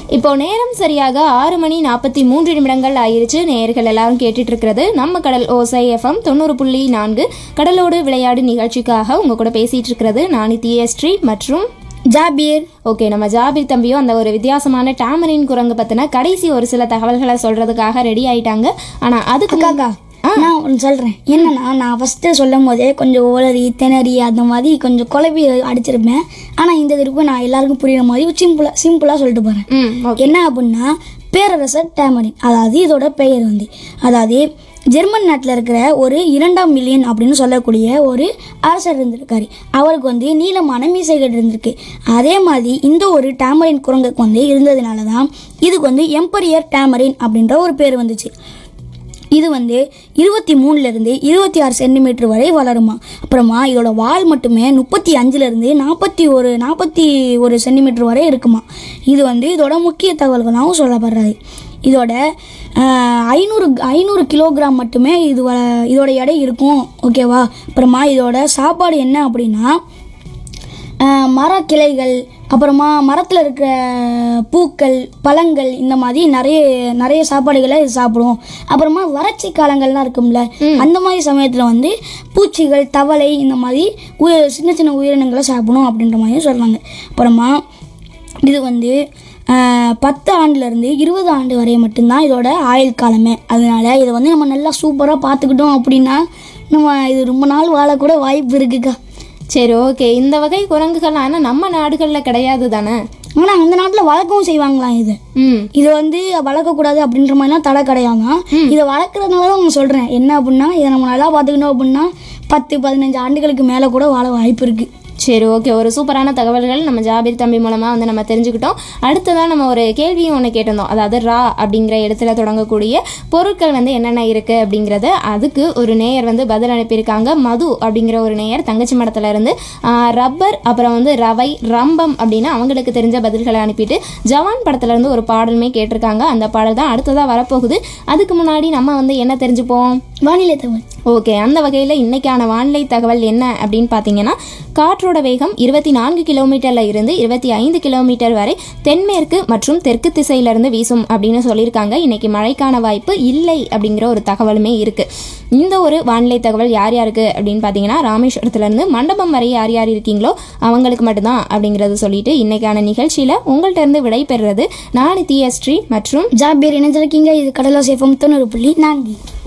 இப்போ நேரம் சரியாக ஆறு மணி நாற்பத்தி மூன்று நிமிடங்கள் ஆயிருச்சு நேயர்கள் எல்லாரும் கேட்டுட்டு இருக்கிறது நம்ம கடல் ஓசை எஃப்எம் தொண்ணூறு புள்ளி நான்கு கடலோடு விளையாடு நிகழ்ச்சிக்காக உங்க கூட பேசிட்டு இருக்கிறது நானி தியஸ்ரீ மற்றும் ஜாபீர் ஓகே நம்ம ஜாபிர் தம்பியும் அந்த ஒரு வித்தியாசமான டாமரின் குரங்கு பத்தின கடைசி ஒரு சில தகவல்களை சொல்றதுக்காக ரெடி ஆயிட்டாங்க ஆனா அதுக்கு அக்கா நான் ஒன்று சொல்கிறேன் என்னன்னா நான் ஃபஸ்ட்டு சொல்லும் போதே கொஞ்சம் ஓலரி திணறி அந்த மாதிரி கொஞ்சம் குழப்பி அடிச்சிருப்பேன் ஆனால் இந்த திருப்பி நான் எல்லாருக்கும் புரியுற மாதிரி சிம்பிளாக சிம்பிளாக சொல்லிட்டு போகிறேன் ம் ஓகே என்ன அப்படின்னா பேரரசர் டேமரின் அதாவது இதோட பெயர் வந்து அதாவது ஜெர்மன் நாட்டில் இருக்கிற ஒரு இரண்டாம் மில்லியன் அப்படின்னு சொல்லக்கூடிய ஒரு அரசர் இருந்திருக்காரு அவருக்கு வந்து நீளமான மீசைகள் இருந்திருக்கு அதே மாதிரி இந்த ஒரு டேமரின் குரங்குக்கு வந்து இருந்ததுனால தான் இதுக்கு வந்து எம்பரியர் டேமரின் அப்படின்ற ஒரு பேர் வந்துச்சு இது வந்து இருபத்தி மூணுலேருந்து இருபத்தி ஆறு சென்டிமீட்டர் வரை வளருமா அப்புறமா இதோட வால் மட்டுமே முப்பத்தி அஞ்சுலேருந்து நாற்பத்தி ஒரு நாற்பத்தி ஒரு சென்டிமீட்டர் வரை இருக்குமா இது வந்து இதோட முக்கிய தகவல்களாகவும் சொல்லப்படுறது இதோட ஆஹ், ஐநூறு ஐநூறு கிலோகிராம் மட்டுமே இது வ- இதோட எடை இருக்கும் ஓகேவா அப்புறமா இதோட சாப்பாடு என்ன அப்படின்னா ஆஹ் மரக்கிளைகள் அப்புறமா மரத்தில் இருக்கிற பூக்கள் பழங்கள் இந்த மாதிரி நிறைய நிறைய சாப்பாடுகளை இது சாப்பிடும் அப்புறமா வறட்சி காலங்கள்லாம் இருக்கும்ல அந்த மாதிரி சமயத்தில் வந்து பூச்சிகள் தவளை இந்த மாதிரி உய- சின்ன சின்ன உயிரினங்களை சாப்பிடும் அப்படின்ற மாதிரியும் சொல்கிறாங்க அப்புறமா இது வந்து ஆஹ், பத்து ஆண்டுலேருந்து இருபது ஆண்டு வரை மட்டும்தான் இதோட ஆயுள் காலமே அதனால இதை வந்து நம்ம நல்லா சூப்பராக பார்த்துக்கிட்டோம் அப்படின்னா நம்ம இது ரொம்ப நாள் வாழக்கூட வாய்ப்பு இருக்குக்கா சரி ஓகே இந்த வகை குரங்குகள் ஆனால் நம்ம நாடுகளில் கிடையாது தானே ஆனால் அந்த நாட்டில் வளர்க்கவும் செய்வாங்களாம் இது ம் இதை வந்து வளர்க்கக்கூடாது அப்படின்ற மாதிரிலாம் தடை கிடையாதான் இதை வளர்க்குறதுனால தான் நான் சொல்கிறேன் என்ன அப்படின்னா இதை நம்ம நல்லா பார்த்துக்கணும் அப்படின்னா பத்து பதினஞ்சு ஆண்டுகளுக்கு மேலே கூட வாழ வாய்ப்பு இருக்குது சரி ஓகே ஒரு சூப்பரான தகவல்கள் நம்ம ஜாபீர் தம்பி மூலமாக வந்து நம்ம தெரிஞ்சுக்கிட்டோம் அடுத்ததான் நம்ம ஒரு கேள்வியும் ஒன்று கேட்டிருந்தோம் அதாவது ரா அப்படிங்கிற இடத்துல தொடங்கக்கூடிய பொருட்கள் வந்து என்னென்ன இருக்குது அப்படிங்கிறத அதுக்கு ஒரு நேயர் வந்து பதில் அனுப்பியிருக்காங்க மது அப்படிங்கிற ஒரு நேயர் தங்கச்சி மடத்துல இருந்து ஆஹ், ரப்பர் அப்புறம் வந்து ரவை ரம்பம் அப்படின்னு அவங்களுக்கு தெரிஞ்ச பதில்களை அனுப்பிட்டு ஜவான் படத்துல இருந்து ஒரு பாடலுமே கேட்டிருக்காங்க அந்த பாடல் தான் அடுத்ததாக வரப்போகுது அதுக்கு முன்னாடி நம்ம வந்து என்ன தெரிஞ்சுப்போம் வானிலை தகவல் ஓகே அந்த வகையில் இன்னைக்கான வானிலை தகவல் என்ன அப்படின்னு பார்த்தீங்கன்னா காற்றோட வேகம் இருபத்தி நான்கு கிலோமீட்டர்ல இருந்து இருபத்தி ஐந்து கிலோமீட்டர் வரை தென்மேற்கு மற்றும் தெற்கு திசையிலிருந்து வீசும் அப்படின்னு சொல்லியிருக்காங்க இன்னைக்கு மழைக்கான வாய்ப்பு இல்லை அப்படிங்கிற ஒரு தகவலுமே இருக்கு இந்த ஒரு வானிலை தகவல் யார் யாருக்கு அப்படின்னு பார்த்தீங்கன்னா ராமேஸ்வரத்துலேருந்து மண்டபம் வரை யார் யார் இருக்கீங்களோ அவங்களுக்கு மட்டும்தான் அப்படிங்கிறத சொல்லிட்டு இன்னைக்கான நிகழ்ச்சியில் உங்கள்கிட்ட இருந்து விடை பெறுறது நான் தியஸ்ரீ மற்றும் ஜாபீர் இணைஞ்சிருக்கீங்க இது கடலோ சேஃபம் தொண்ணூறு புள்ளி நான்கு